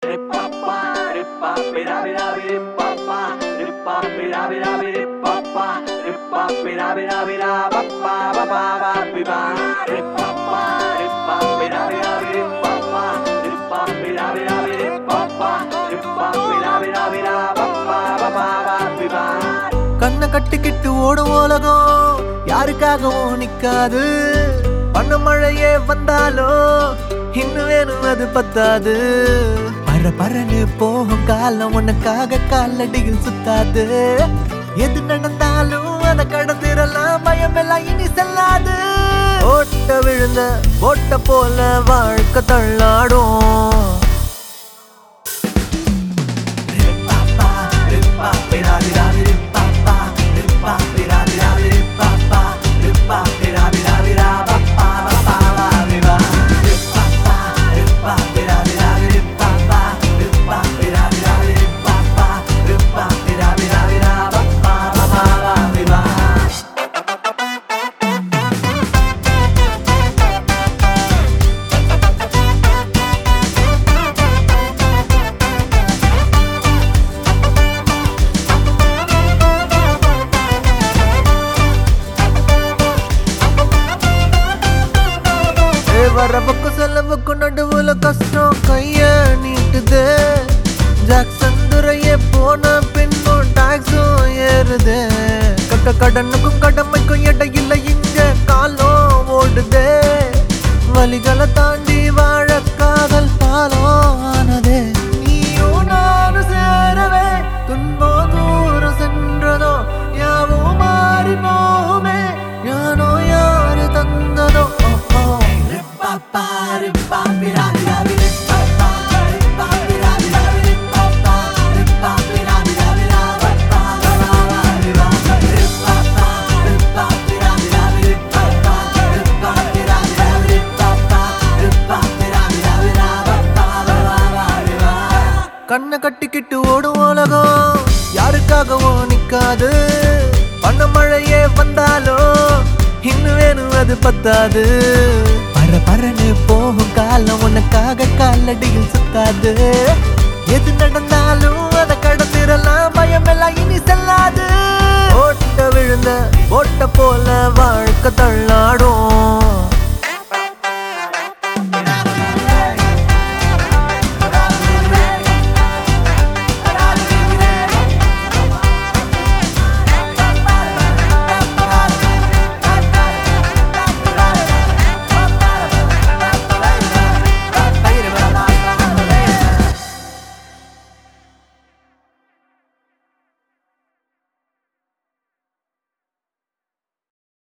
கண்ணை கட்டிக்கிட்டு ஓடும் உலகம் யாருக்காகவும் நிக்காது பண்ண மழையே வந்தாலும் இன்னும் வேணும் அது பத்தாது பர பரன்னு போகும் காலம் உனக்காக காலடியில் சுத்தாது எது நடந்தாலும் அதை கடந்திரலாம் பயமெல்லாம் இனி செல்லாது ஓட்ட விழுந்த ஓட்ட போல வாழ்க்கை தள்ளாடும் ஏ, வரவுக்கு செலவுக்கு நடுவுல கஷ்டம் கைய நீட்டுது ஜாக்சன் துறையே போன பின்னும் டாக்ஸும் ஏறுது கக்க கடனுக்கும் கடமைக்கும் இடையில இங்க காலம் ஓடுது வலிகளை தாண்டி வாழ காதல் பாலம் ஆனது நீயும் நானும் சேரவே துன்பம் தூரம் சென்றதோ யாவும் மாறி போகுமே யானோ யாரு தந்ததோ ஓ, ஓ. ரிப்பாப்பா, ரிப்பா, பிராதி, ராவி, ரிப்பாப்பா, ரிப்பா, பிராதி, ராவி, ரிப்பாப்பா, ரிப்பா, பிராதி, ராவி, ராவப்பா, ராவா, ரிவா. ரிப்பாப்பா, ரிப்பா, பிராதி, ராவி, ரிப்பாப்பா, ரிப்பா, பிராதி, ராவி, ரிப்பாப்பா, ரிப்பா, பிராதி, ராவி, ராவப்பா, ராவா, ரிவா. கண்ணை கட்டிக்கிட்டு ஓடும் உலகம் யாருக்காகவும் நிக்காது பண்ண மழையே வந்தாலும் இன்னும் வேணும் அது பத்தாது பர பரன்னு போகும் காலம் உனக்காக காலடியில் சுத்தாது எது நடந்தாலும் அதை கடந்திரலாம் பயமெல்லாம் இனி செல்லாது ஓட்ட விழுந்த ஓட்ட போல வாழ்க்கை தள்ளாடும்